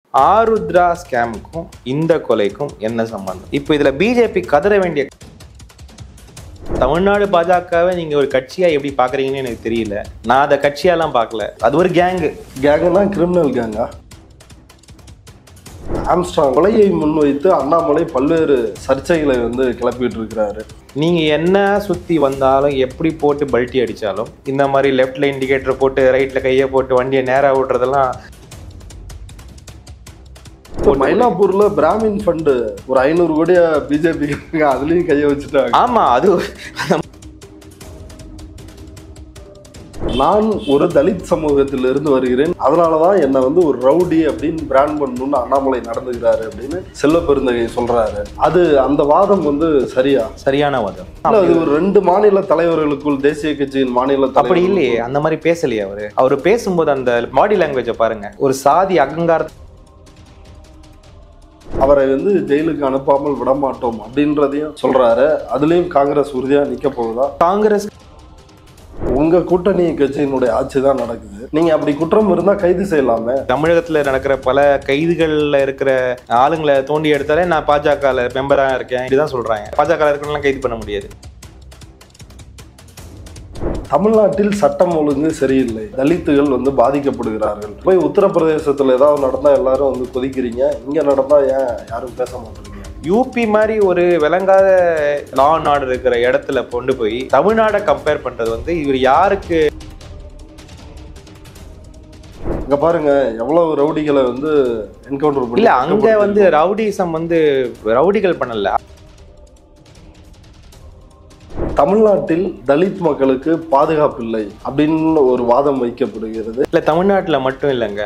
ஆருத்ரா ஸ்கேமுக்கும் இந்த கொலைக்கும் என்ன சம்பந்தம் இப்போ இதுல பிஜேபி கதற வேண்டிய தமிழ்நாடு பாஜகவை நீங்க ஒரு கட்சியா எப்படி பாக்குறீங்கன்னு எனக்கு தெரியல நான் அதை கட்சியாலாம் பார்க்கல அது ஒரு கேங்கு கேங்குனா கிரிமினல் கேங்கா ஆம்ஸ்ட்ராங் கொலையை முன்வைத்து அண்ணாமலை பல்வேறு சர்ச்சைகளை வந்து கிளப்பிட்டு இருக்கிறாரு நீங்க என்ன சுத்தி வந்தாலும் எப்படி போட்டு பல்ட்டி அடிச்சாலும் இந்த மாதிரி லெஃப்ட்ல இண்டிகேட்டர் போட்டு ரைட்ல கையை போட்டு வண்டியை நேரா ஓட்டுறதெல்லாம் இப்போ மயிலாப்பூர்ல பிராமின் ஃபண்டு ஒரு ஐநூறு கோடியா பிஜேபி அதுலயும் கையை வச்சுட்டாங்க ஆமா அது நான் ஒரு தலித் சமூகத்திலிருந்து வருகிறேன் அதனாலதான் என்னை வந்து ஒரு ரவுடி அப்படின்னு பிராண்ட் பண்ணணும்னு அண்ணாமலை நடந்துக்கிறாரு அப்படின்னு செல்வ பெருந்தகை சொல்றாரு அது அந்த வாதம் வந்து சரியா சரியான வாதம் இல்ல அது ஒரு ரெண்டு மாநில தலைவர்களுக்குள் தேசிய கட்சியின் மாநில அப்படி தலைவர்களுக்குள் இல்லையே அந்த மாதிரி பேசலையே அவரு அவர் பேசும்போது அந்த பாடி லாங்குவேஜை பாருங்க ஒரு சாதி அகங்கார அவரை வந்து ஜெயிலுக்கு அனுப்பாமல் விட மாட்டோம் அப்படின்றதையும் சொல்றாரு அதுலயும் காங்கிரஸ் உறுதியா நிக்க போகுதா காங்கிரஸ் உங்க கூட்டணி கட்சியினுடைய ஆட்சி தான் நடக்குது நீங்க அப்படி குற்றம் இருந்தா கைது செய்யலாமே தமிழகத்துல நடக்கிற பல கைதுகள்ல இருக்கிற ஆளுங்களை தோண்டி எடுத்தாலே நான் பாஜக மெம்பரா இருக்கேன் இப்படிதான் சொல்றாங்க பாஜக இருக்கிறவங்களாம் கைது பண்ண முடியாது தமிழ்நாட்டில் சட்டம் ஒழுங்கு சரியில்லை தலித்துகள் வந்து பாதிக்கப்படுகிறார்கள் போய் உத்தரப்பிரதேசத்துல ஏதாவது நடந்தா எல்லாரும் வந்து கொதிக்கிறீங்க இங்க நடந்தா ஏன் யாரும் பேச மாட்டேங்கிறீங்க யூபி மாதிரி ஒரு விளங்காத லா நாடு இருக்கிற இடத்துல கொண்டு போய் தமிழ்நாடை கம்பேர் பண்றது வந்து இவர் யாருக்கு இங்க பாருங்க எவ்வளவு ரவுடிகளை வந்து என்கவுண்டர் பண்ணி இல்ல அங்க வந்து ரவுடிசம் வந்து ரவுடிகள் பண்ணல தமிழ்நாட்டில் தலித் மக்களுக்கு பாதுகாப்பு இல்லை அப்படின்னு ஒரு வாதம் வைக்கப்படுகிறது இல்ல தமிழ்நாட்டுல மட்டும் இல்லைங்க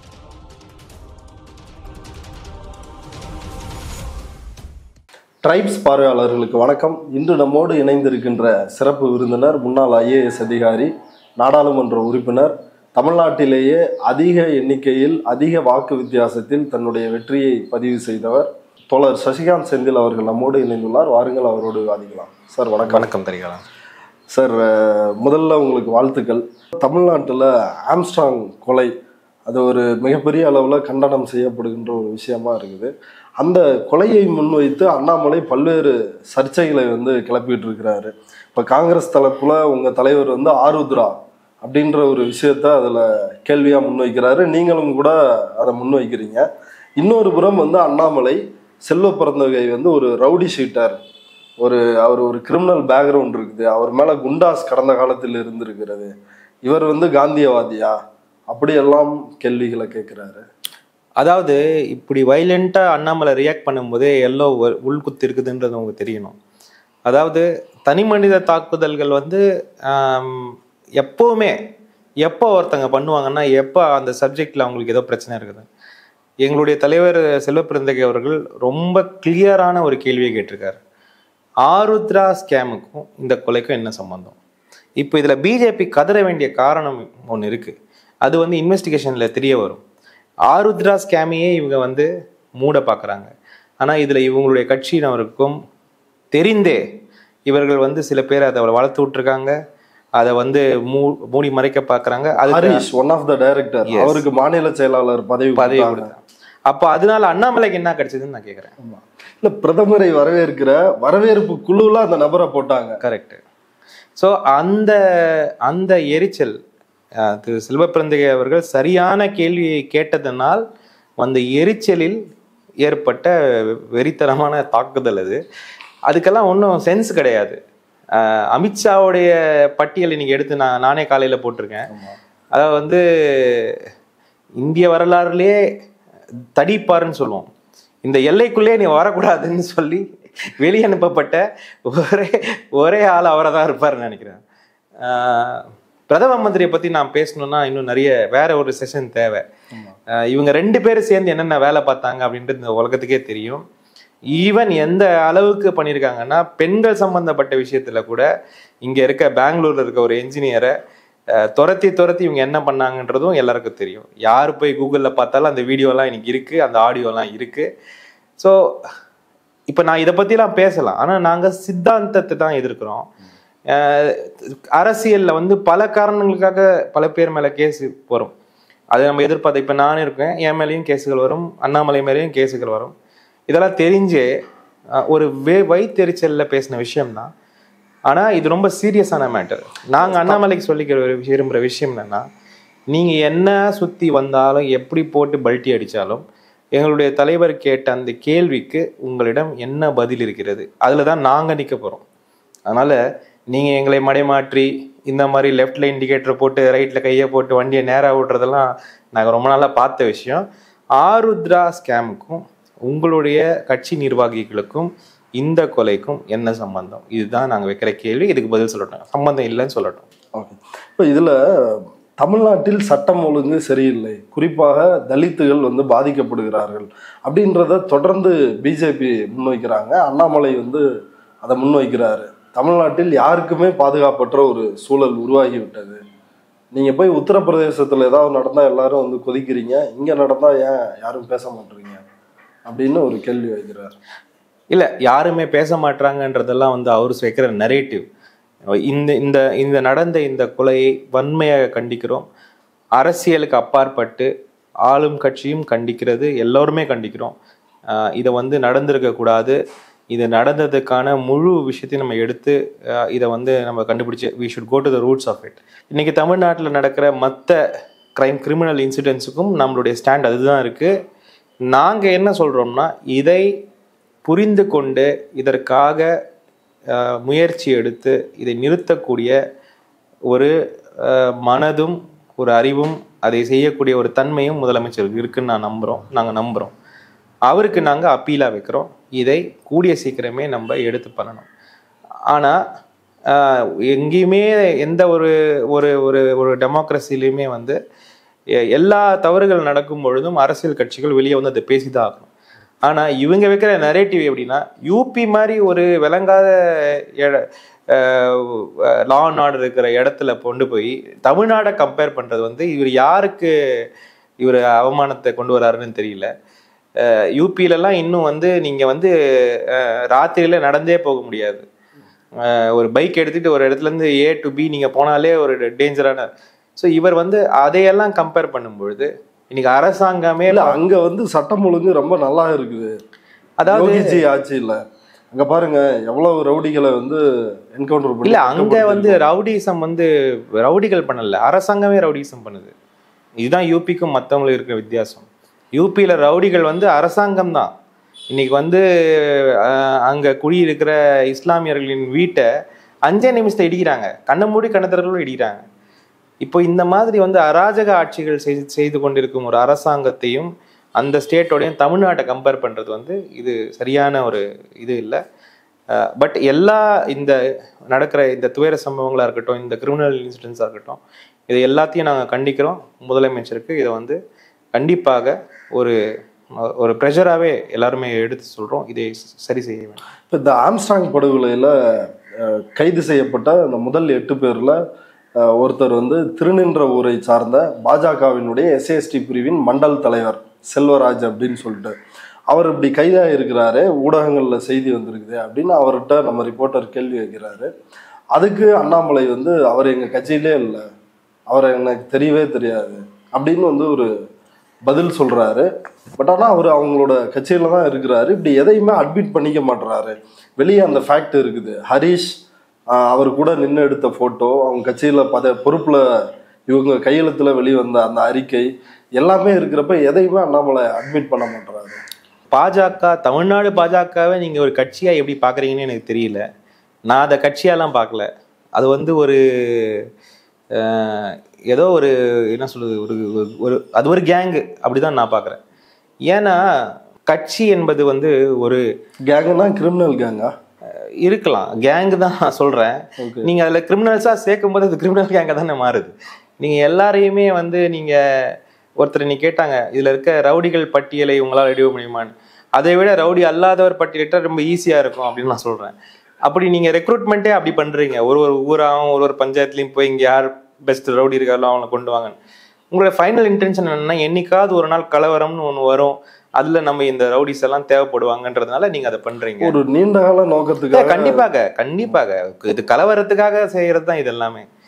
ட்ரைப்ஸ் பார்வையாளர்களுக்கு வணக்கம் இன்று நம்மோடு இணைந்திருக்கின்ற சிறப்பு விருந்தினர் முன்னாள் ஐஏஎஸ் அதிகாரி நாடாளுமன்ற உறுப்பினர் தமிழ்நாட்டிலேயே அதிக எண்ணிக்கையில் அதிக வாக்கு வித்தியாசத்தில் தன்னுடைய வெற்றியை பதிவு செய்தவர் தோழர் சசிகாந்த் செந்தில் அவர்கள் நம்மோடு இணைந்துள்ளார் வாருங்கள் அவரோடு விவாதிக்கலாம் சார் வணக்கம் வணக்கம் தெரிவிக்கலாம் சார் அஹ், முதல்ல உங்களுக்கு வாழ்த்துக்கள் தமிழ்நாட்டில் ஆம்ஸ்ட்ராங் கொலை அது ஒரு மிகப்பெரிய அளவில் கண்டனம் செய்யப்படுகின்ற ஒரு விஷயமா இருக்குது அந்த கொலையை முன்வைத்து அண்ணாமலை பல்வேறு சர்ச்சைகளை வந்து கிளப்பிட்டு இருக்கிறாரு இப்போ காங்கிரஸ் தரப்புல உங்கள் தலைவர் வந்து ஆருத்ரா அப்படின்ற ஒரு விஷயத்த அதில் கேள்வியாக முன்வைக்கிறாரு நீங்களும் கூட அதை முன்வைக்கிறீங்க இன்னொரு புறம் வந்து அண்ணாமலை செல்வ பிறந்தகை வந்து ஒரு ரவுடி ஷீட்டர் ஒரு அவர் ஒரு கிரிமினல் பேக்ரவுண்ட் இருக்குது அவர் மேலே குண்டாஸ் கடந்த காலத்தில் இருந்திருக்கிறது இவர் வந்து காந்தியவாதியா அப்படியெல்லாம் கேள்விகளை கேட்குறாரு அதாவது இப்படி வைலண்டா அண்ணாமலை ரியாக்ட் பண்ணும்போதே எல்லோ உள்குத்து இருக்குதுன்றது உங்களுக்கு தெரியணும் அதாவது தனி மனித தாக்குதல்கள் வந்து ஆம், எப்பவுமே எப்போ ஒருத்தங்க பண்ணுவாங்கன்னா எப்போ அந்த சப்ஜெக்ட்ல அவங்களுக்கு ஏதோ பிரச்சனை இருக்குது எங்களுடைய தலைவர் செல்வப்பிரந்தகை அவர்கள் ரொம்ப கிளியரான ஒரு கேள்வியை கேட்டிருக்காரு ஆருத்ரா ஸ்கேமுக்கும் இந்த கொலைக்கும் என்ன சம்பந்தம் இப்போ இதில் பிஜேபி கதற வேண்டிய காரணம் ஒன்று இருக்குது அது வந்து இன்வெஸ்டிகேஷனில் தெரிய வரும் ஆருத்ரா ஸ்கேமையே இவங்க வந்து மூட பார்க்குறாங்க ஆனால் இதில் இவங்களுடைய கட்சியினருக்கும் தெரிந்தே இவர்கள் வந்து சில பேர் அதை வளர்த்து விட்டுருக்காங்க அதை வந்து மூ மூடி மறைக்க பார்க்குறாங்க அது Harish one of the director Yes. அவருக்கு மாநில செயலாளர் பதவி பதவி கொடுத்தாங்க. கொடுத்தாங்க அப்போ அதனால அண்ணாமலைக்கு என்ன கிடைச்சதுன்னு நான் கேட்குறேன் இல்ல பிரதமரை வரவேற்கிற வரவேற்பு குழுல அந்த நபரை போட்டாங்க கரெக்ட் ஸோ அந்த அந்த எரிச்சல் அஹ், திரு செல்வப்பிரந்தகை அவர்கள் சரியான கேள்வியை கேட்டதனால் வந்த எரிச்சலில் ஏற்பட்ட வெறித்தனமான தாக்குதல் அது அதுக்கெல்லாம் ஒன்றும் சென்ஸ் கிடையாது அஹ், அமித்ஷாவுடைய பட்டியலை நீங்கள் எடுத்து நான் நானே காலையில் போட்டிருக்கேன் அதாவது வந்து இந்திய வரலாறுலயே தடிப்பாருன்னு சொல்லுவோம் இந்த எல்லைக்குள்ளே நீ வரக்கூடாதுன்னு சொல்லி வெளியே அனுப்பப்பட்ட ஒரே ஒரே ஆள் அவரை தான் இருப்பாருன்னு நினைக்கிறேன் ஆஹ் பிரதம மந்திரியை பத்தி நான் பேசணும்னா இன்னும் நிறைய வேற ஒரு செஷன் தேவை ஆஹ் இவங்க ரெண்டு பேரும் சேர்ந்து என்னென்ன வேலை பார்த்தாங்க அப்படின்றது இந்த உலகத்துக்கே தெரியும் ஈவன் எந்த அளவுக்கு பண்ணியிருக்காங்கன்னா பெண்கள் சம்பந்தப்பட்ட விஷயத்துல கூட இங்க இருக்க பெங்களூர்ல இருக்க ஒரு என்ஜினியரை துரத்தி துரத்தி இவங்க என்ன பண்ணாங்கன்றதும் எல்லாருக்கும் தெரியும் யார் போய் கூகுளில் பார்த்தாலும் அந்த வீடியோலாம் இன்னைக்கு இருக்கு அந்த ஆடியோலாம் இருக்கு ஸோ இப்போ நான் இதை பற்றிலாம் பேசலாம் ஆனால் நாங்கள் சித்தாந்தத்தை தான் எதிர்க்கிறோம் அஹ் அரசியல்ல வந்து பல காரணங்களுக்காக பல பேர் மேலே கேஸ் வரும் அதை நம்ம எதிர்பார்த்த இப்போ நானும் இருக்கேன் என் மேலேயும் கேஸுகள் வரும் அண்ணாமலை மேலேயும் கேஸுகள் வரும் இதெல்லாம் தெரிஞ்சு அஹ், ஒரு வே வயிற்றெரிச்சலில் பேசின விஷயம்தான் ஆனா இது ரொம்ப சீரியஸான மேட்டர் நாங்க அண்ணாமலைக்கு சொல்லிக்கிற ஒரு விஷயம் விரும்புற விஷயம் என்னன்னா நீங்க என்ன சுத்தி வந்தாலும் எப்படி போட்டு பல்ட்டி அடிச்சாலும் எங்களுடைய தலைவர் கேட்ட அந்த கேள்விக்கு உங்களிடம் என்ன பதில் இருக்கிறது அதுல தான் நாங்க நிக்க போறோம் அதனால நீங்க எங்களை மடைமாற்றி இந்த மாதிரி லெஃப்ட்ல இண்டிகேட்டர் போட்டு ரைட்ல கையை போட்டு வண்டியை நேரா விடுறதெல்லாம் நாங்க ரொம்ப நாளா பார்த்த விஷயம் ஆருத்ரா ஸ்கேமுக்கும் உங்களுடைய கட்சி நிர்வாகிகளுக்கும் இந்த கொலைக்கும் என்ன சம்பந்தம் இதுதான் நாங்க வைக்கிற கேள்வி இதுக்கு பதில் சொல்லட்டும் சம்பந்தம் இல்லைன்னு சொல்லட்டும் ஓகே இப்போ இதில் தமிழ்நாட்டில் சட்டம் ஒழுங்கு சரியில்லை குறிப்பாக தலித்துகள் வந்து பாதிக்கப்படுகிறார்கள் அப்படின்றத தொடர்ந்து பிஜேபி முன்வைக்கிறாங்க அண்ணாமலை வந்து அதை முன்வைக்கிறாரு தமிழ்நாட்டில் யாருக்குமே பாதுகாப்பற்ற ஒரு சூழல் உருவாகி விட்டது நீங்கள் போய் உத்தரப்பிரதேசத்தில் ஏதாவது நடந்தால் எல்லாரும் வந்து கொதிக்கிறீங்க இங்கே நடந்தால் ஏன் யாரும் பேச மாட்டீங்க அப்படின்னு ஒரு கேள்வி வைக்கிறார் இல்ல யாருமே பேச மாட்டாங்கன்றதெல்லாம் வந்து அவர் வைக்கிற நரேட்டிவ் இந்த இந்த இந்த நடந்த இந்த கொலையை வன்மையாக கண்டிக்கிறோம் அரசியலுக்கு அப்பாற்பட்டு ஆளும் கட்சியும் கண்டிக்கிறது எல்லோருமே கண்டிக்கிறோம் ஆஹ் இதை வந்து நடந்திருக்க கூடாது இது நடந்ததுக்கான முழு விஷயத்தையும் நம்ம எடுத்து ஆஹ் இதை வந்து நம்ம கண்டுபிடிச்சு we should go to the roots of it இன்னைக்கு தமிழ்நாட்டில் நடக்கிற மற்ற கிரைம் கிரிமினல் இன்சிடென்ட்ஸுக்கும் நம்மளுடைய ஸ்டாண்ட் அதுதான் இருக்கு நாங்க என்ன சொல்றோம்னா இதை புரிந்து கொண்டு இதற்காக ஆஹ், முயற்சி எடுத்து இதை நிறுத்தக்கூடிய ஒரு ஆஹ், மனதும் ஒரு அறிவும் அதை செய்யக்கூடிய ஒரு தன்மையும் முதலமைச்சருக்கு இருக்குன்னு நான் நம்புறோம் நாங்க நம்புறோம் அவருக்கு நாங்க அப்பீலா வைக்கிறோம் இதை கூடிய சீக்கிரமே நம்ம எடுத்து பண்ணணும் ஆனா ஆஹ், எங்கேயுமே எந்த ஒரு ஒரு ஒரு ஒரு டெமோக்ரஸிலையுமே வந்து எ- எல்லா தவறுகள் நடக்கும் பொழுதும் அரசியல் கட்சிகள் வெளியே வந்து அதை பேசிதான் ஆகணும் ஆனா இவங்க வைக்கிற நரேட்டிவ் எப்படின்னா யூபி மாதிரி ஒரு விளங்காத லா அண்ட் ஆர்டர் இருக்கிற இடத்துல கொண்டு போய் தமிழ்நாடை கம்பேர் பண்றது வந்து இவர் யாருக்கு இவர் அவமானத்தை கொண்டு வராருன்னு தெரியல அஹ் யூபிலலாம் இன்னும் வந்து நீங்க வந்து அஹ், ராத்திரியில நடந்தே போக முடியாது அஹ், ஒரு பைக் எடுத்துட்டு ஒரு இடத்துல இருந்து ஏ டு பி நீங்க போனாலே ஒரு டேஞ்சரான ஸோ இவர் வந்து அதையெல்லாம் கம்பேர் பண்ணும்பொழுது இன்னைக்கு அரசாங்கமே இல்ல அங்க வந்து சட்டம் ஒழுங்கு ரொம்ப நல்லா இருக்குது அதாவது யோகிஜி ஆட்சி இல்ல அங்க பாருங்க எவ்வளவு ரவுடிகளை வந்து என்கவுண்டர் பண்ணி இல்ல அங்க வந்து ரவுடிசம் வந்து ரவுடிகள் பண்ணல அரசாங்கமே ரவுடிசம் பண்ணுது இதுதான் யூபிக்கும் மத்தவங்களுக்கு இருக்கிற வித்தியாசம் யூபியில ரவுடிகள் வந்து அரசாங்கம் தான் இன்னைக்கு வந்து அஹ், அங்க குடியிருக்கிற இஸ்லாமியர்களின் வீட்டை அஞ்சே நிமிஷத்தை இடிக்கிறாங்க கண்ணை மூடி கண்ணத்திரர்களும் இடிக்கிறாங்க இப்போ இந்த மாதிரி வந்து அராஜக ஆட்சிகள் செய்து செய்து கொண்டிருக்கும் ஒரு அரசாங்கத்தையும் அந்த ஸ்டேட்டோடையும் தமிழ்நாட்டை கம்பேர் பண்றது வந்து இது சரியான ஒரு இது இல்லை பட் எல்லா இந்த நடக்கிற இந்த துயர சம்பவங்களா இருக்கட்டும் இந்த கிரிமினல் இன்சிடென்ட்ஸாக இருக்கட்டும் இது எல்லாத்தையும் நாங்கள் கண்டிக்கிறோம் முதலமைச்சருக்கு இதை வந்து கண்டிப்பாக ஒரு ஒரு ப்ரெஷராகவே எல்லாருமே எடுத்து சொல்றோம் இதை சரி செய்ய வேண்டும் இப்போ இந்த ஆம்ஸ்டாங் படுகொலையில் கைது செய்யப்பட்ட அந்த முதல் எட்டு பேரில் ஒருத்தர் வந்து திருநின்ற ஊரை சார்ந்த பாஜகவினுடைய எஸ்ஏஎஸ்டி பிரிவின் மண்டல் தலைவர் செல்வராஜ் அப்படின்னு சொல்லிட்டு அவர் இப்படி கைதாக இருக்கிறாரு ஊடகங்களில் செய்தி வந்திருக்குது அப்படின்னு அவர்கிட்ட நம்ம ரிப்போர்ட்டர் கேள்வி வைக்கிறாரு அதுக்கு அண்ணாமலை வந்து அவர் எங்கள் கட்சியிலே இல்லை அவரை எனக்கு தெரியவே தெரியாது அப்படின்னு வந்து ஒரு பதில் சொல்றாரு பட் ஆனால் அவர் அவங்களோட கட்சியில தான் இருக்கிறாரு இப்படி எதையுமே அட்மிட் பண்ணிக்க மாட்டுறாரு வெளியே அந்த ஃபேக்ட் இருக்குது ஹரிஷ் ஆஹ், அவர் கூட நின்று எடுத்த ஃபோட்டோ அவங்க கட்சியில் பத பொறுப்பில் இவங்க கையெழுத்துல வெளிவந்த அந்த அறிக்கை எல்லாமே இருக்கிறப்ப எதையுமே அண்ணாமலை அட்மிட் பண்ண மாட்டுறாரு பாஜக தமிழ்நாடு பாஜகவை நீங்க ஒரு கட்சியா எப்படி பாக்குறீங்கன்னு எனக்கு தெரியல நான் அதை கட்சியாலாம் பார்க்கல அது வந்து ஒரு அஹ், ஏதோ ஒரு என்ன சொல்றது ஒரு ஒரு- ஒரு அது ஒரு கேங்கு அப்படிதான் நான் பார்க்குறேன் ஏன்னா கட்சி என்பது வந்து ஒரு கேங்குனா கிரிமினல் கேங்கா அஹ், இருக்கலாம் கேங்கு தான் நான் சொல்றேன் ஓகே நீங்க அதுல கிரிமினல்ஸா சேர்க்கும் போது அது கிரிமினல் கேங்க தானே மாறுது நீங்க எல்லாரையுமே வந்து நீங்க ஒருத்தர் நீ கேட்டாங்க இதுல இருக்க ரவுடிகள் பட்டியலை உங்களால் ரெடி முடியுமான்னு அதை விட ரவுடி அல்லாதவர் பட்டியலிட்டா ரொம்ப ஈஸியா இருக்கும் அப்படின்னு நான் சொல்றேன் அப்படி நீங்க ரெக்ரூட்மெண்ட்டே அப்படி பண்றீங்க ஒரு ஒரு ஊராகவும் ஒரு ஒரு பஞ்சாயத்துலயும் போய் இங்க யார் பெஸ்ட் ரவுடி இருக்காரோ அவங்கள கொண்டு வாங்க உங்களோட ஃபைனல் இன்டென்ஷன் என்னன்னா என்னைக்காவது ஒரு நாள் கலவரம்னு ஒன்று வரும் அதுல நம்ம இந்த ரவுடிஸ் எல்லாம் தேவைப்படுவாங்கன்றதுனால நீங்க அதை பண்றீங்க ஒரு நீண்ட கால இல்ல, நோக்கத்துக்காக கண்டிப்பாக கண்டிப்பாக இது கலவரத்துக்காக செய்யறது தான் இது எல்லாமே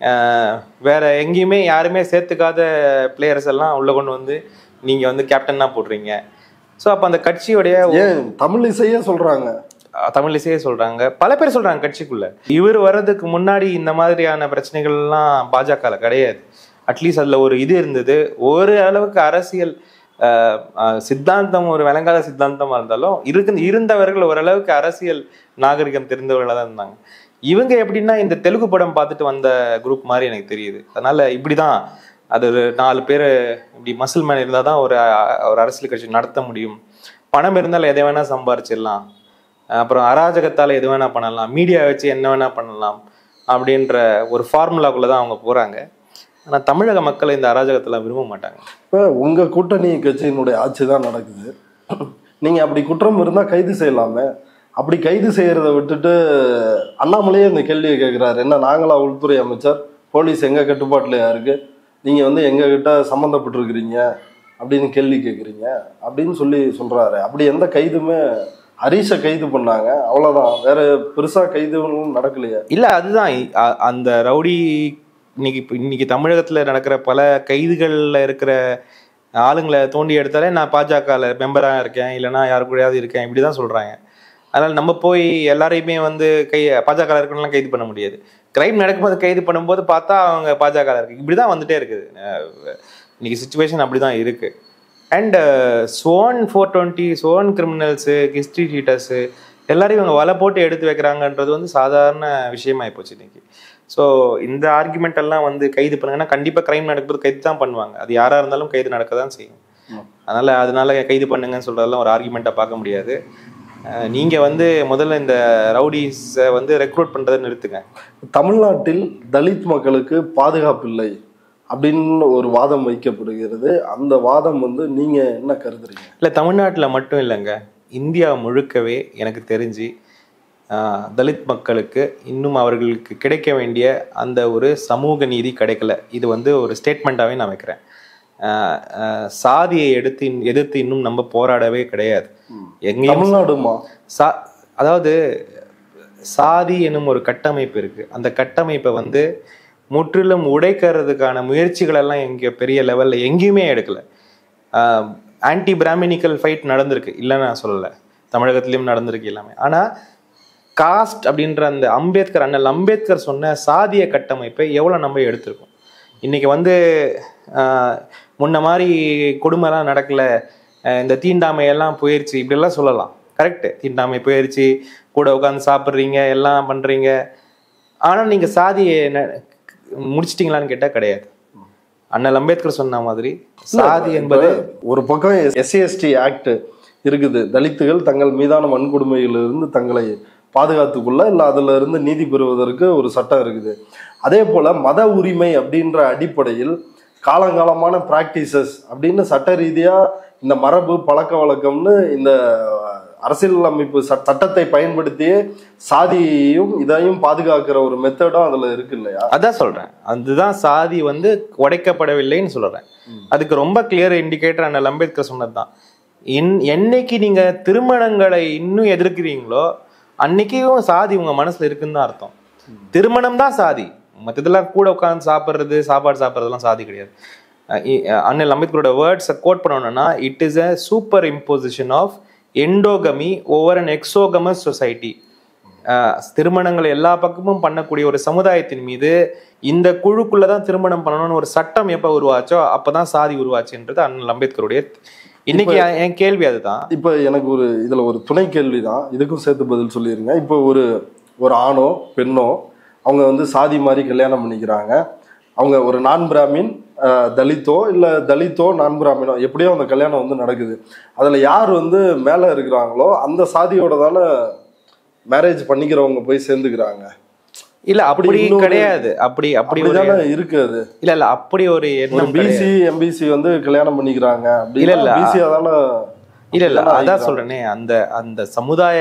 அஹ், வேற எங்கேயுமே யாருமே சேர்த்துக்காத பிளேயர்ஸ் எல்லாம் உள்ள கொண்டு வந்து நீங்க வந்து கேப்டனா போடுறீங்க ஸோ அப்போ அந்த கட்சியோடைய ஏன் தமிழ் இசையே சொல்றாங்க அஹ், தமிழ் இசையே சொல்றாங்க பல பேர் சொல்றாங்க கட்சிக்குள்ள இவர் வர்றதுக்கு முன்னாடி இந்த மாதிரியான பிரச்சனைகள்லாம் பாஜகல கிடையாது அட்லீஸ்ட் அதுல ஒரு இது இருந்தது ஒரு அளவுக்கு அரசியல் அஹ், அஹ், சித்தாந்தம் ஒரு விளங்காத சித்தாந்தமா இருந்தாலும் இருக்கு இருந்தவர்கள் ஓரளவுக்கு அரசியல் நாகரிகம் தெரிந்தவர்களாக தான் இருந்தாங்க இவங்க எப்படின்னா இந்த தெலுங்கு படம் பார்த்துட்டு வந்த குரூப் மாதிரி எனக்கு தெரியுது அதனால இப்படிதான் அது ஒரு நாலு பேர் இப்படி மசில் மேன் இருந்தால் தான் ஒரு அஹ், ஒரு அரசியல் கட்சி நடத்த முடியும் பணம் இருந்தால் எதை வேணா சம்பாரிச்சிடலாம் அப்புறம் அராஜகத்தால் எது வேணா பண்ணலாம் மீடியா வச்சு என்ன வேணா பண்ணலாம் அப்படின்ற ஒரு ஃபார்முலாக்குள்ள தான் அவங்க போறாங்க ஆனா தமிழக மக்கள் இந்த அராஜகத்தெல்லாம் விரும்ப மாட்டாங்க இப்போ உங்க கூட்டணி கட்சியினுடைய ஆட்சி தான் நடக்குது நீங்க அப்படி குற்றம் இருந்தா கைது செய்யலாமே அப்படி கைது செய்யறத விட்டுட்டு அண்ணாமலையே இந்த கேள்வியை கேட்கிறாரு என்ன நாங்களா உள்துறை அமைச்சர் போலீஸ் எங்க கட்டுப்பாட்டுலயா இருக்கு நீங்க வந்து எங்க கிட்ட சம்மந்தப்பட்டிருக்கிறீங்க அப்படின்னு கேள்வி கேட்குறீங்க அப்படின்னு சொல்லி சொல்றாரு அப்படி எந்த கைதுமே ஹரீஷை கைது பண்ணாங்க அவ்வளவுதான் வேற பெருசா கைதுகளும் நடக்கலையே இல்ல அதுதான் இ- அ- அந்த ரவுடி இன்னைக்கு இப்ப இன்னைக்கு தமிழகத்துல நடக்கிற பல கைதுகள்ல இருக்கிற ஆளுங்களை தோண்டி எடுத்தாலே நான் பாஜகல மெம்பரா இருக்கேன் இல்லைன்னா யாரு கூடயாவது இருக்கேன் இப்படிதான் சொல்றாங்க அதனால நம்ம போய் எல்லாரையுமே வந்து கை பாஜக இருக்கணும்லாம் கைது பண்ண முடியாது கிரைம் நடக்கும்போது கைது பண்ணும்போது பார்த்தா அவங்க பாஜக இருக்கு இப்படிதான் வந்துட்டே இருக்குது அஹ் இன்னைக்கு சுச்சுவேஷன் அப்படிதான் இருக்கு and zone four twenty zone criminals history sheeters எல்லாரையும் இவங்க வலை போட்டு எடுத்து வைக்கிறாங்கன்றது வந்து சாதாரண விஷயமாயி போச்சு இன்னைக்கு ஸோ இந்த ஆர்குமெண்ட் எல்லாம் வந்து கைது பண்ணுங்கன்னா கண்டிப்பாக கிரைம் நடக்கும்போது கைது தான் பண்ணுவாங்க அது யாராக இருந்தாலும் கைது நடக்க தான் செய்யும் ம். அதனால அதனால கைது பண்ணுங்கன்னு சொல்றதெல்லாம் ஒரு ஆர்குமெண்ட்டாக பார்க்க முடியாது அஹ் நீங்க வந்து முதல்ல இந்த ரவுடிஸை வந்து ரெக்ரூட் பண்றதை நிறுத்துங்க தமிழ்நாட்டில் தலித் மக்களுக்கு பாதுகாப்பு இல்லை அப்படின்னு ஒரு வாதம் வைக்கப்படுகிறது அந்த வாதம் வந்து நீங்க என்ன கருதுறீங்க இல்லை தமிழ்நாட்டில் மட்டும் இல்லைங்க இந்தியா முழுக்கவே எனக்கு தெரிஞ்சு ஆஹ், தலித் மக்களுக்கு இன்னும் அவர்களுக்கு கிடைக்க வேண்டிய அந்த ஒரு சமூக நீதி கிடைக்கல இது வந்து ஒரு ஸ்டேட்மெண்ட்டாகவே நான் வைக்கிறேன் ஆஹ், ஆஹ், சாதியை எடுத்து இன்- எதிர்த்து இன்னும் நம்ம போராடவே கிடையாது எங்கேயும் தமிழ்நாடுமா சா அதாவது சாதி எனும் ஒரு கட்டமைப்பு இருக்கு அந்த கட்டமைப்பை வந்து முற்றிலும் உடைக்கிறதுக்கான முயற்சிகள் எல்லாம் எங்க பெரிய லெவல்ல எங்கேயுமே எடுக்கல ஆன்டி பிராமினிக்கல் ஃபைட் நடந்திருக்கு இல்லைன்னு நான் சொல்லலை தமிழகத்திலயும் நடந்திருக்கு எல்லாமே ஆனா காஸ்ட் அப்படின்ற அந்த அம்பேத்கர் அண்ணல் அம்பேத்கர் சொன்ன சாதிய கட்டமைப்பை எவ்வளவு நம்ம எடுத்திருக்கோம் இன்னைக்கு வந்து ஆஹ், முன்ன மாதிரி கொடுமைலாம் நடக்கல அஹ் இந்த தீண்டாமை எல்லாம் போயிருச்சு இப்படியெல்லாம் சொல்லலாம் கரெக்டு தீண்டாமை போயிருச்சு கூட உட்காந்து சாப்பிட்றீங்க எல்லாம் பண்றீங்க ஆனா நீங்க சாதியை ந- முடிச்சிட்டீங்களான்னு கேட்டா கிடையாது அண்ணல் அம்பேத்கர் சொன்ன மாதிரி சாதி என்பது ஒரு பக்கம் எஸ்சி எஸ்டி ஆக்ட் இருக்குது தலித்துகள் தங்கள் மீதான வன்கொடுமையிலிருந்து தங்களை பாதுகாத்துக்குள்ள இல்ல அதுல இருந்து நீதி பெறுவதற்கு ஒரு சட்டம் இருக்குது அதே போல மத உரிமை அப்படின்ற அடிப்படையில் காலங்காலமான பிராக்டிசஸ் அப்படின்னு சட்ட ரீதியா இந்த மரபு பழக்க வழக்கம்னு இந்த அரசியல் அமைப்பு சட்- சட்டத்தை பயன்படுத்தியே சாதியையும் இதையும் பாதுகாக்கிற ஒரு மெத்தடும் அதுல இருக்கு இல்லையா அதான் சொல்றேன் அதுதான் சாதி வந்து உடைக்கப்படவில்லைன்னு சொல்றேன் அதுக்கு ரொம்ப கிளியர் இண்டிகேட்டர் அண்ணல் அம்பேத்கர் சொன்னதுதான் இன் என்னைக்கு நீங்க திருமணங்களை இன்னும் எதிர்க்கிறீங்களோ அன்னைக்கும் சாதி உங்க மனசுல இருக்குன்னு தான் அர்த்தம் திருமணம் தான் சாதி மற்றதெல்லாம் கூட உட்காந்து சாப்பிட்றது சாப்பாடு சாப்பிட்றதுலாம் சாதி கிடையாது அஹ் இ- அஹ் அண்ணல் அம்பேத்கரோட வேர்ட்ஸை கோட் பண்ணணும்னா it is a super imposition of endogamy over an exogamous society திருமணங்களை எல்லா பக்கமும் பண்ணக்கூடிய ஒரு சமுதாயத்தின் மீது இந்த குழுக்குள்ள தான் திருமணம் பண்ணணும்னு ஒரு சட்டம் எப்ப உருவாச்சோ அப்பதான் சாதி உருவாச்சுன்றது அண்ணல் அம்பேத்கருடைய இன்னைக்கு என் என் கேள்வி அதுதான் இப்போ எனக்கு ஒரு இதுல ஒரு துணை கேள்வி தான் இதுக்கும் சேர்த்து பதில் சொல்லிடுங்க இப்போ ஒரு ஒரு ஆணோ பெண்ணோ அவங்க வந்து சாதி மாதிரி கல்யாணம் பண்ணிக்கிறாங்க அவங்க ஒரு நான் பிராமின் அஹ், தலித்தோ இல்ல தலித்தோ நான் பிராமினோ எப்படியோ அந்த கல்யாணம் வந்து நடக்குது அதுல யார் வந்து மேல இருக்கிறாங்களோ அந்த சாதியோட தானே மேரேஜ் பண்ணிக்கிறவங்க போய் சேர்ந்துக்கிறாங்க இல்ல அப்படி இன்னொரு- கிடையாது அப்படி அப்படி ஒரு அப்படிதானே இருக்கு அது இல்ல இல்ல அப்படி ஒரு ஒரு எண்ணம் கிடையாது. பிசி எம்பிசி வந்து கல்யாணம் பண்ணிக்கிறாங்க இல்ல, இல்ல. பிசி அதான இல்ல இல்ல அப்படிதானே அதான் ஆயிக்கிறாங்க. சொல்றேனே அந்த அந்த சமுதாய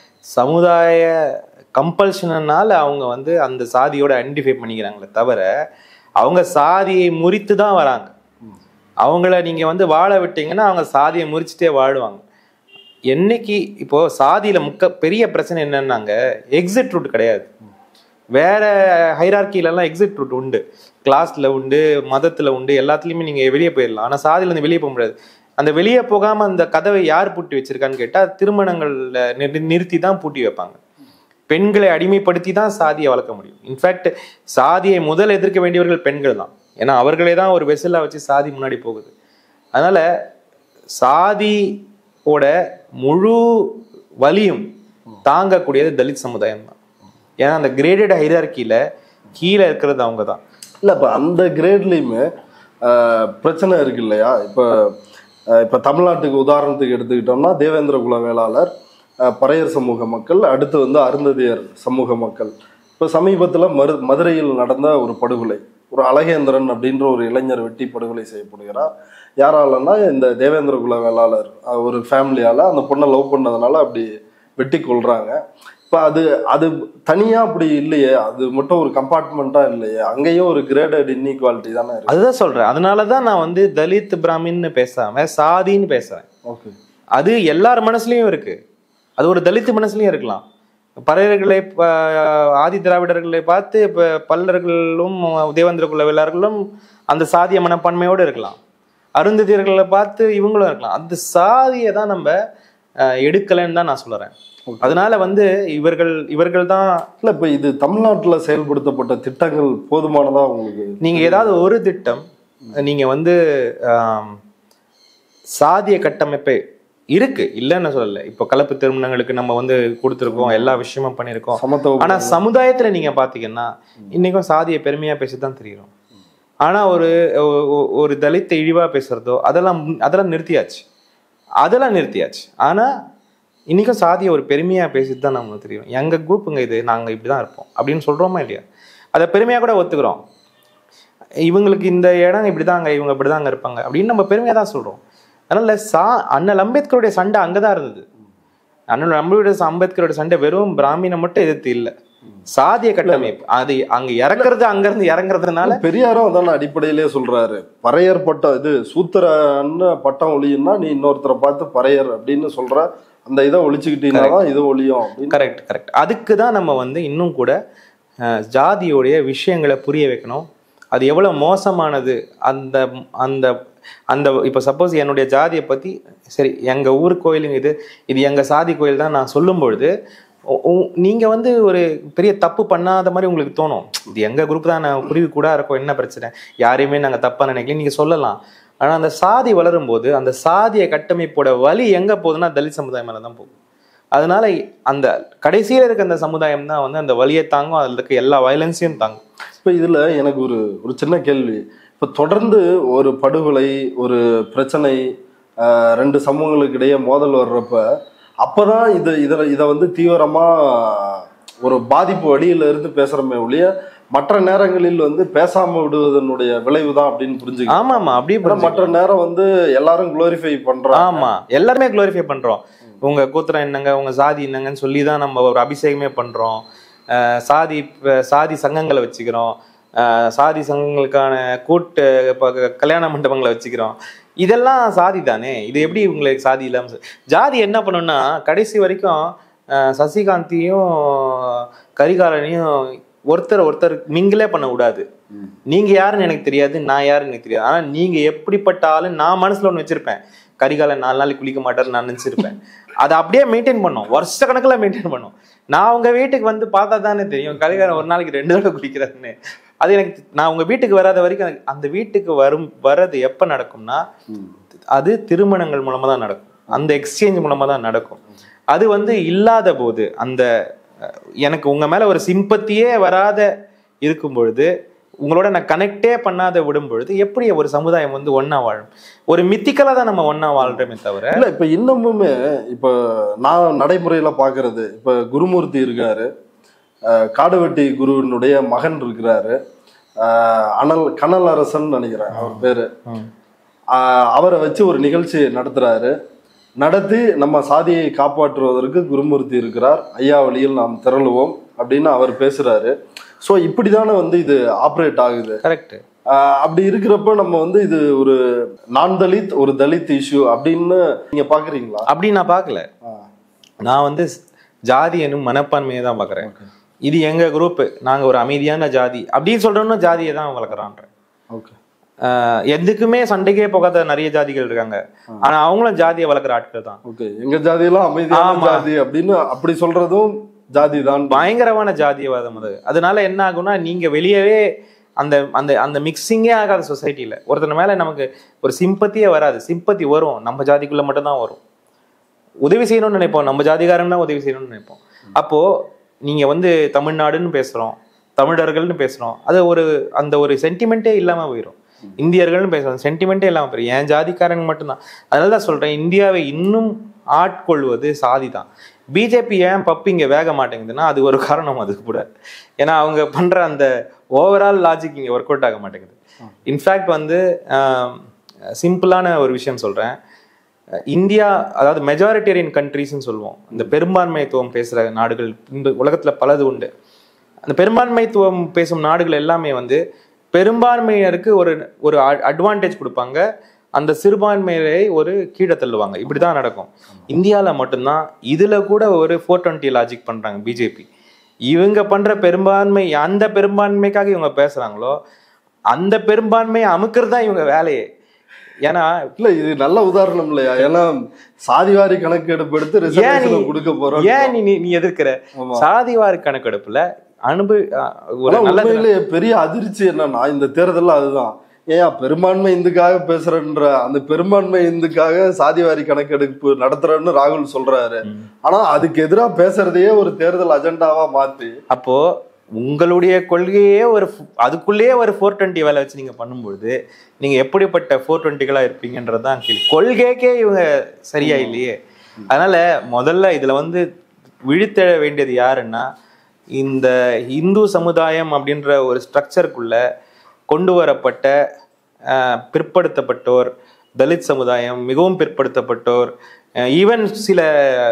சமுதாய கம்பல்ஷனால அவங்க வந்து அந்த சாதியோட ஐடென்டிஃபை பண்ணிக்கிறாங்களே தவிர அவங்க சாதியை முறித்து தான் வராங்க அவங்கள நீங்க வந்து வாழ விட்டீங்கன்னா அவங்க சாதியை முறிச்சுட்டே வாழுவாங்க என்னைக்கு இப்போ சாதியில முக்க பெரிய பிரச்சனை என்னன்னாங்க எக்ஸிட் ரூட் கிடையாது வேற ஹைரார்கிலலாம் எக்ஸிட் ரூட் உண்டு கிளாஸ்ல உண்டு மதத்துல உண்டு எல்லாத்துலயுமே நீங்க வெளியே போயிடலாம் ஆனா சாதியில இருந்து வெளியே போக முடியாது அந்த வெளியே போகாம அந்த கதவை யார் பூட்டி வச்சிருக்கான்னு கேட்டா திருமணங்கள்ல நிறு- நிறுத்தி தான் பூட்டி வைப்பாங்க பெண்களை அடிமைப்படுத்தி தான் சாதியை வளர்க்க முடியும் இன்ஃபேக்ட் சாதியை முதல் எதிர்க்க வேண்டியவர்கள் பெண்கள் தான் ஏன்னா அவர்களே தான் ஒரு வெசலா வச்சு சாதி முன்னாடி போகுது அதனால சாதியோட முழு வலியும் தாங்கக்கூடியது தலித் சமுதாயம் தான் ஏன்னா அந்த கிரேடட் ஹைரார்கியில கீழே இருக்கிறது அவங்க தான் இல்ல இப்ப அந்த கிரேட்லயுமே பிரச்சனை இருக்கு இல்லையா இப்ப அஹ், இப்ப தமிழ்நாட்டுக்கு உதாரணத்துக்கு எடுத்துக்கிட்டோம்னா தேவேந்திர குல வேளாளர் அஹ், பறையர் சமூக மக்கள் அடுத்து வந்து அருந்ததியர் சமூக மக்கள் இப்ப சமீபத்துல மரு மதுரையில் நடந்த ஒரு படுகொலை ஒரு அழகேந்திரன் அப்படின்ற ஒரு இளைஞர் வெட்டி படுகொலை செய்யப்படுகிறார் யாராலன்னா இந்த தேவேந்திர குல வேளாளர் அஹ், ஒரு ஃபேமிலியால அந்த பொண்ணை லவ் பண்ணதுனால அப்படி வெட்டி கொள்றாங்க இப்ப அது அது தனியா அப்படி இல்லையே அது மட்டும் ஒரு கம்பார்ட்மெண்ட்டா இல்லையே அங்கேயும் ஒரு கிரேடட் இன்இக்வாலிட்டி தானே இருக்கு அதுதான் சொல்றேன் அதனால தான் நான் வந்து தலித் பிராமின்னு பேசாம சாதின்னு பேசுறேன் ஓகே அது எல்லார் மனசுலயும் இருக்கு அது ஒரு தலித் மனசுலயும் இருக்கலாம் பறையர்களை ப- ஆதி திராவிடர்களை பார்த்து இப்ப பல்லர்களும் தேவேந்திர குல வேளாளர்களும் அந்த சாதிய மனப்பான்மையோடு இருக்கலாம் அருந்ததியர்களை பார்த்து இவங்களும் இருக்கலாம் அந்த சாதியை தான் நம்ம அஹ், எடுக்கலைன்னு தான் நான் சொல்றேன் அதனால வந்து இவர்கள் இவர்கள் தான் இல்ல இப்ப இது தமிழ்நாட்டுல செயல்படுத்தப்பட்ட திட்டங்கள் போதுமானதா உங்களுக்கு நீங்க ஏதாவது ஒரு திட்டம் நீங்க வந்து ஆம், சாதிய கட்டமைப்பை இருக்கு இல்லைன்னு சொல்லல இப்போ கலப்பு திருமணங்களுக்கு நம்ம வந்து கொடுத்துருக்கோம் எல்லா விஷயமும் பண்ணியிருக்கோம் சமத்துவ ஆனா சமுதாயத்துல நீங்க பாத்தீங்கன்னா இன்னைக்கும் சாதிய பெருமையா பேசதான் தெரியும் ஆனா ஒரு ஒ- ஒ- ஒரு தலித்தை இழிவா பேசுறதோ அதெல்லாம் முன்- அதெல்லாம் நிறுத்தியாச்சு அதெல்லாம் நிறுத்தியாச்சு ஆனா இன்னைக்கும் சாதியை ஒரு பெருமையா பேசிட்டு தான் நமக்கு தெரியும் எங்க குரூப்புங்க இது நாங்க இப்படிதான் இருப்போம் அப்படின்னு சொல்றோமா இல்லையா அதை பெருமையா கூட ஒத்துக்கிறோம் இவங்களுக்கு இந்த இடம் இப்படிதாங்க இவங்க இப்படிதாங்க இருப்பாங்க அப்படின்னு நம்ம பெருமையா தான் சொல்றோம் அதனால சா அண்ணல் அம்பேத்கருடைய சண்டை அங்கதான் இருந்தது அண்ணல் அம்பேத்கருடைய அம்பேத்கரோட சண்டை வெறும் பிராமணனை மட்டும் எதிர்த்து இல்ல சாதிய கட்டமைப்பு அது அங்க இறக்குறது அங்க இருந்து இறங்குறதுனால பெரியாரும் அதான அடிப்படையிலே சொல்றாரு பறையர் பட்டம் இது சூத்திரன்னு பட்டம் ஒளியும்னா நீ இன்னொருத்தரை பார்த்து பறையர் அப்படின்னு சொல்ற அந்த இதை ஒழிச்சுக்கிட்டீங்கன்னா தான் இது ஒழியும் அப்படின்னு கரெக்ட் கரெக்ட் அதுக்கு தான் நம்ம வந்து இன்னும் கூட அஹ், ஜாதியோடைய விஷயங்களை புரிய வைக்கணும் அது எவ்வளவு மோசமானது அந்த அந்த அந்த இப்போ சப்போஸ் என்னுடைய ஜாதியை பத்தி சரி எங்க ஊர் கோயிலுங்க இது இது எங்க சாதி கோயில் தான் நான் சொல்லும் பொழுது உ- உ- நீங்க வந்து ஒரு பெரிய தப்பு பண்ணாத மாதிரி உங்களுக்கு தோணும் இது எங்க குரூப் தான் நான் குருவி கூட இருக்கோம் என்ன பிரச்சனை யாரையுமே நாங்க தப்பா நினைக்கல நீங்க சொல்லலாம் ஆனா அந்த சாதி வளரும் போது அந்த சாதிய கட்டமைப்போட வலி எங்க போகுதுன்னா தலித் சமுதாயம் மேல தான் போகும் அதனால அந்த கடைசியில இருக்க அந்த சமுதாயம் தான் வந்து அந்த வலியை தாங்கும் அதுல இருக்க எல்லா வயலன்ஸையும் தாங்கும் இப்ப இதுல எனக்கு ஒரு ஒரு சின்ன கேள்வி இப்ப தொடர்ந்து ஒரு படுகொலை ஒரு பிரச்சனை ஆஹ், ரெண்டு சமூகங்களுக்கு இடையே மோதல் வர்றப்ப அப்பதான் இது இதை இதை வந்து தீவிரமா ஒரு பாதிப்பு வழியில இருந்து பேசுறமே ஒழிய மற்ற நேரங்களில் வந்து பேசாம விடுவதனுடைய விளைவு தான் அப்படின்னு புரிஞ்சுக்க ஆமா ஆமா அப்படியே ஆனா புரிஞ்சுக்கணும். மற்ற நேரம் வந்து எல்லாரும் குளோரிஃபை பண்றாங்க ஆமா எல்லாருமே குளோரிஃபை பண்றோம் உங்க கூத்திரம் என்னங்க உங்க சாதி என்னங்கன்னு சொல்லி தான் நம்ம ஒரு அபிஷேகமே பண்றோம் அஹ் சாதி ப- சாதி சங்கங்களை வச்சுக்கிறோம் அஹ் சாதி சங்கங்களுக்கான கூட்டு இப்ப க- கல்யாண மண்டபங்களை வச்சுக்கிறோம் இதெல்லாம் சாதி தானே இது எப்படி உங்களுக்கு சாதி இல்லாம சொ- ஜாதி என்ன பண்ணும்னா கடைசி வரைக்கும் அஹ் சசிகாந்தியும் கரிகாலனையும் ஒருத்தர் ஒருத்தர் மிங்கிலே பண்ண விடாது நீங்க யாருன்னு எனக்கு தெரியாது நான் யாருன்னு எனக்கு தெரியாது ஆனா நீங்க எப்படிப்பட்ட ஆளு நான் மனசுல ஒண்ணு வச்சிருப்பேன் கரிகாலன் நாலு நாளைக்கு குளிக்க மாட்டாருன்னு நான் நினைச்சிருப்பேன் அதை அப்படியே மெயின்டைன் பண்ணோம் வருஷ கணக்குல மெயின்டைன் பண்ணோம் நான் உங்க வீட்டுக்கு வந்து பார்த்தா தானே தெரியும் கரிகாலன் ஒரு நாளைக்கு ரெண்டு தடவை குளிக்கிறாருன்னு அது எனக்கு நான் உங்க வீட்டுக்கு வராத வரைக்கும் எனக்கு அந்த வீட்டுக்கு வரும் வர்றது எப்ப நடக்கும்னா அது திருமணங்கள் மூலமா தான் நடக்கும் அந்த எக்ஸ்சேஞ்ச் மூலமா தான் நடக்கும் அது வந்து இல்லாத போது அந்த அஹ், எனக்கு உங்க மேல ஒரு சிம்பத்தியே வராத இருக்கும் பொழுது உங்களோட நான் கனெக்டே பண்ணாத விடும் பொழுது எப்படி ஒரு சமுதாயம் வந்து ஒண்ணா வாழும் ஒரு மித்திக்கலா தான் நம்ம ஒண்ணா வாழ்றோமே தவிர இல்ல இப்ப இன்னமுமே இப்ப நான் நடைமுறையில பாக்குறது இப்ப குருமூர்த்தி இருக்காரு அஹ் காடுவெட்டி குருவினுடைய மகன் இருக்கிறாரு அஹ் அனல் கனல் அரசன் நினைக்கிறேன் அவர் பேரு ம். ஆஹ் அவரை வச்சு ஒரு நிகழ்ச்சி நடத்துறாரு நடத்தி நம்ம சாதியை காப்பாற்றுவதற்கு குருமூர்த்தி இருக்கிறார் ஐயா வழியில் நாம் திரளுவோம் அப்படின்னு அவர் பேசுறாரு ஸோ இப்படிதானே வந்து இது ஆப்ரேட் ஆகுது கரெக்ட் ஆஹ் அப்படி இருக்கிறப்ப நம்ம வந்து இது ஒரு நான் தலித் ஒரு தலித் இஷ்யூ அப்படின்னு நீங்க பாக்குறீங்களா அப்படி நான் பார்க்கல நான் வந்து ஜாதி எனும் மனப்பான்மையை தான் பார்க்குறேன் இது எங்க குரூப் நாங்க ஒரு அமைதியான ஜாதி அப்படின்னு சொல்றோம்னு ஜாதியை தான் வளர்க்குறான்ற ஓகே ஆஹ் எதுக்குமே சண்டைக்கே போகாத நிறைய ஜாதிகள் இருக்காங்க ஆனா அவங்களும் ஜாதியை வளர்க்குற ஆட்கள் தான் ஓகே எங்க ஜாதியெல்லாம் அமைதியான ஆமா. ஜாதி அப்படின்னு அப்படி சொல்றதும் ஜாதி தான் பயங்கரமான ஜாதியவாதம் அது அதனால என்ன ஆகும்னா நீங்க வெளியவே அந்த அந்த அந்த மிக்சிங்கே ஆகாத சொசைட்டில ஒருத்தர் மேல நமக்கு ஒரு சிம்பத்தியே வராது சிம்பத்தி வரும் நம்ம ஜாதிக்குள்ள மட்டும்தான் வரும் உதவி செய்யணும்னு நினைப்போம் நம்ம ஜாதிகாரன் தான் உதவி செய்யணும்னு நினைப்போம் அப்போ நீங்க வந்து தமிழ்நாடுன்னு பேசுறோம் தமிழர்கள்னு பேசுறோம் அது ஒரு அந்த ஒரு சென்டிமெண்ட்டே இல்லாம போயிடும் இந்தியர்கள்னு பேசுறோம் சென்டிமெண்ட்டே இல்லாம போயிடும் என் ஜாதிக்காரங்க மட்டும்தான் அதனால தான் சொல்றேன் இந்தியாவை இன்னும் ஆட்கொள்வது சாதி தான் பிஜேபி ஏன் பப்பு இங்க வேக மாட்டேங்குதுன்னா அது ஒரு காரணம் அது கூட ஏன்னா அவங்க பண்ற அந்த ஓவரால் லாஜிக் இங்க ஒர்க் அவுட் ஆக மாட்டேங்குது இன்ஃபேக்ட் வந்து சிம்பிளான ஒரு விஷயம் சொல்றேன் அஹ் இந்தியா அதாவது மெஜாரிட்டேரியன் கண்ட்ரிஸ்னு சொல்லுவோம் இந்த பெரும்பான்மைத்துவம் பேசுற நாடுகள் இந்த உலகத்துல பலது உண்டு அந்த பெரும்பான்மைத்துவம் பேசும் நாடுகள் எல்லாமே வந்து பெரும்பான்மையினருக்கு ஒரு ஒரு அட்வான்டேஜ் கொடுப்பாங்க அந்த சிறுபான்மையை ஒரு கீழே தள்ளுவாங்க இப்படிதான் நடக்கும் இந்தியாவில் மட்டும்தான் இதுல கூட ஒரு ஃபோர் டுவெண்ட்டி லாஜிக் பண்றாங்க பிஜேபி இவங்க பண்ற பெரும்பான்மை அந்த பெரும்பான்மைக்காக இவங்க பேசுறாங்களோ அந்த பெரும்பான்மையை அமுக்கிறது தான் இவங்க வேலையே ஏன்னா இல்ல இது நல்ல உதாரணம் இல்லையா ஏன்னா சாதிவாரி கணக்கெடுப்பு எடுத்து ஏன் ரிசர்வேஷன் நீ- கொடுக்க போறோம் ஏன் நீ நீ- நீ எதிர்க்கிற ஆமா. சாதிவாரி கணக்கெடுப்புல அனுபவி அஹ் ஒரு ஆனா நல்ல உண்மையிலேயே பெரிய அதிர்ச்சி என்னன்னா இந்த தேர்தல்ல அதுதான் ஏன் பெரும்பான்மை இந்துக்காக பேசுறன்ற அந்த பெரும்பான்மை இந்துக்காக சாதிவாரி கணக்கெடுப்பு நடத்துறேன்னு ராகுல் சொல்றாரு ஆனா அதுக்கு எதிரா பேசுறதையே ஒரு தேர்தல் அஜெண்டாவா மாத்தி அப்போ உங்களுடைய கொள்கையே ஒரு ஃபு- அதுக்குள்ளேயே ஒரு ஃபோர் டுவெண்ட்டி வேலை வச்சு நீங்க பண்ணும்பொழுது நீங்க எப்படிப்பட்ட ஃபோர் டுவெண்ட்டிகளா இருப்பீங்கன்றதுதான் கேள்வி கொள்கைக்கே இவங்க சரியா இல்லையே அதனால முதல்ல இதுல வந்து விழித்தெழ வேண்டியது யாருன்னா இந்த இந்து சமுதாயம் அப்படின்ற ஒரு ஸ்ட்ரக்சருக்குள்ள கொண்டு வரப்பட்ட அஹ், பிற்படுத்தப்பட்டோர் தலித் சமுதாயம் மிகவும் பிற்படுத்தப்பட்டோர் ஈவன் சில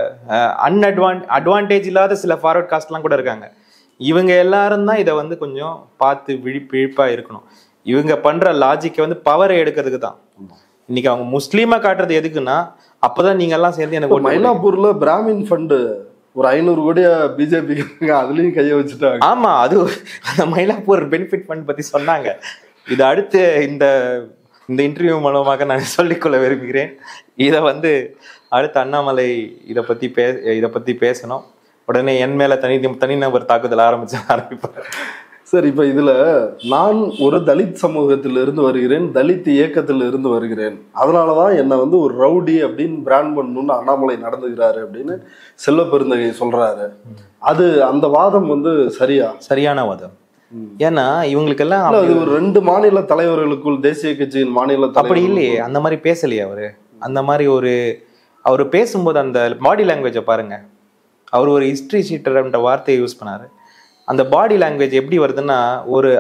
அன்அட்வான் அட்வான்டேஜ் இல்லாத சில ஃபார்வர்ட் காஸ்ட்லாம் கூட இருக்காங்க இவங்க எல்லாரும் தான் இதை வந்து கொஞ்சம் பார்த்து விழிப்பு விழிப்பா இருக்கணும் இவங்க பண்ற லாஜிக்கை வந்து பவரை எடுக்கிறதுக்கு தான் இன்னைக்கு அவங்க முஸ்லீமா காட்டுறது எதுக்குன்னா அப்பதான் நீங்க எல்லாம் சேர்ந்து எனக்கு இப்ப vote போடுவீங்க. மயிலாப்பூர்ல பிராமின் ஃபண்டு ஒரு ஐநூறு கோடியா பிஜேபி அதுலயும் கைய வச்சுட்டாங்க ஆமா அது அந்த மயிலாப்பூர் பெனிஃபிட் ஃபண்ட் பத்தி சொன்னாங்க இது அடுத்து இந்த இந்த இன்டர்வியூ மூலமாக நான் சொல்லிக்கொள்ள விரும்புகிறேன் இதை வந்து அடுத்து அண்ணாமலை இதை பத்தி பே இதை பத்தி பேசணும் உடனே என் மேல தனி தனிநபர் தாக்குதல் ஆரம்பிச்சு ஆரம்பிப்பார் சரி இப்ப இதுல நான் ஒரு தலித் சமூகத்தில் இருந்து வருகிறேன் தலித் இயக்கத்தில் இருந்து வருகிறேன் அதனாலதான் என்னை வந்து ஒரு ரவுடி அப்படின்னு பிராண்ட் பண்ணணும்னு அண்ணாமலை நடந்துக்கிறாரு அப்படின்னு செல்வ பெருந்தகை சொல்றாரு அது அந்த வாதம் வந்து சரியா சரியான வாதம் ஏன்னா இவங்களுக்கெல்லாம் இல்ல, அப்படி அது ஒரு ரெண்டு மாநில தலைவர்களுக்குள் தேசிய கட்சியின் மாநில அப்படி தலைவர் இல்லையே அந்த மாதிரி பேசலையே அவரு அந்த மாதிரி ஒரு அவர் பேசும்போது அந்த பாடி லாங்குவேஜை பாருங்க அவர் ஒரு ஹிஸ்ட்ரி ஷீட்டர்ன்ற வார்த்தையை யூஸ் பண்ணாரு அந்த பாடி லாங்குவேஜ் எப்படி வருதுன்னா ஒரு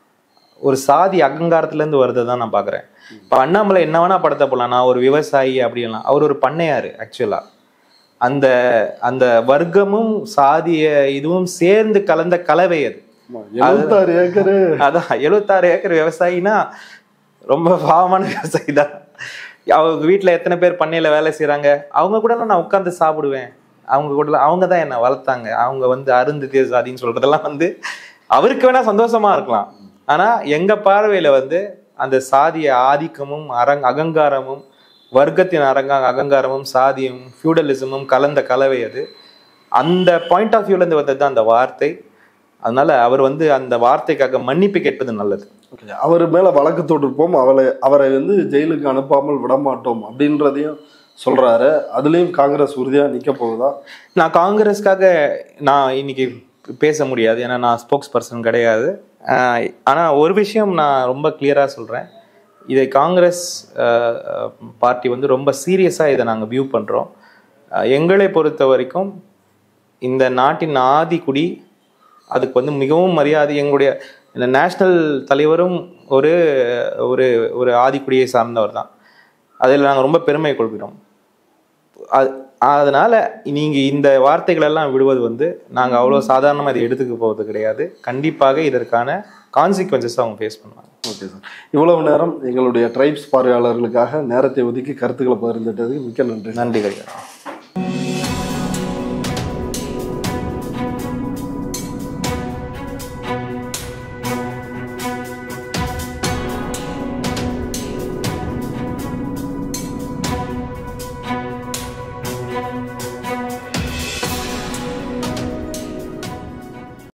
ஒரு சாதி அகங்காரத்துல இருந்து வருதை தான் நான் பாக்குறேன் இப்போ அண்ணாமலை என்ன வேணா படத்தை போடலாம் நான் ஒரு விவசாயி அப்படிலாம் அவர் ஒரு பண்ணையாரு ஆக்சுவலா அந்த அந்த வர்க்கமும் சாதிய இதுவும் சேர்ந்து கலந்த கலவை அது ஆமா, எழுபத்தாறு ஏக்கரு அதான் எழுபத்தாறு ஏக்கர் விவசாயினா ரொம்ப பாவமான விவசாயி தான் அவங்க வீட்டில் எத்தனை பேர் பண்ணையில வேலை செய்றாங்க அவங்க கூட நான் உட்காந்து சாப்பிடுவேன் அவங்க கூட அவங்க தான் என்ன வளர்த்தாங்க அவங்க வந்து அருந்ததிய சாதின்னு சொல்றதெல்லாம் வந்து அவருக்கு வேணா சந்தோஷமா இருக்கலாம் ஆனா எங்க பார்வையில வந்து அந்த சாதிய ஆதிக்கமும் அரங் அகங்காரமும் வர்க்கத்தின் அரங்க அகங்காரமும் சாதியும் ஃபியூடலிசமும் கலந்த கலவை அது அந்த பாயிண்ட் ஆஃப் வியூல இருந்து வந்தது தான் அந்த வார்த்தை அதனால அவர் வந்து அந்த வார்த்தைக்காக மன்னிப்பு கேட்பது நல்லது Okay, அவர் மேல வழக்கு தொட்டிருப்போம் அவளை அவரை வந்து ஜெயிலுக்கு அனுப்பாமல் விட மாட்டோம் அப்படின்றதையும் சொல்றாரு அதுலயும் காங்கிரஸ் உறுதியா நிக்க போகுதா நான் காங்கிரஸ்க்காக நான் இன்னைக்கு பேச முடியாது ஏன்னா நான் ஸ்போக்ஸ் பர்சன் கிடையாது ஆஹ் ஆனா ஒரு விஷயம் நான் ரொம்ப கிளியரா சொல்றேன் இதை காங்கிரஸ் பார்ட்டி வந்து ரொம்ப சீரியஸா இதை நாங்கள் வியூ பண்றோம் ஆஹ் எங்களை பொறுத்த வரைக்கும் இந்த நாட்டின் ஆதிக்குடி அதுக்கு வந்து மிகவும் மரியாதை எங்களுடைய இந்த நேஷனல் தலைவரும் ஒரு ஒரு ஒரு ஆதிக்குடியை சார்ந்தவர் தான் அதில் நாங்கள் ரொம்ப பெருமை கொள்கிறோம் அது அதனால நீங்க இந்த வார்த்தைகள் எல்லாம் விடுவது வந்து நாங்க அவ்வளவு சாதாரணமா இதை எடுத்துக்க போவது கிடையாது கண்டிப்பாக இதற்கான கான்சிக்வன்சஸ் அவங்க ஃபேஸ் பண்ணுவாங்க ஓகே சார் இவ்வளவு நேரம் எங்களுடைய ட்ரைப்ஸ் பார்வையாளர்களுக்காக நேரத்தை ஒதுக்கி கருத்துக்களை பகிர்ந்துட்டதுக்கு மிக்க நன்றி நன்றி கரியா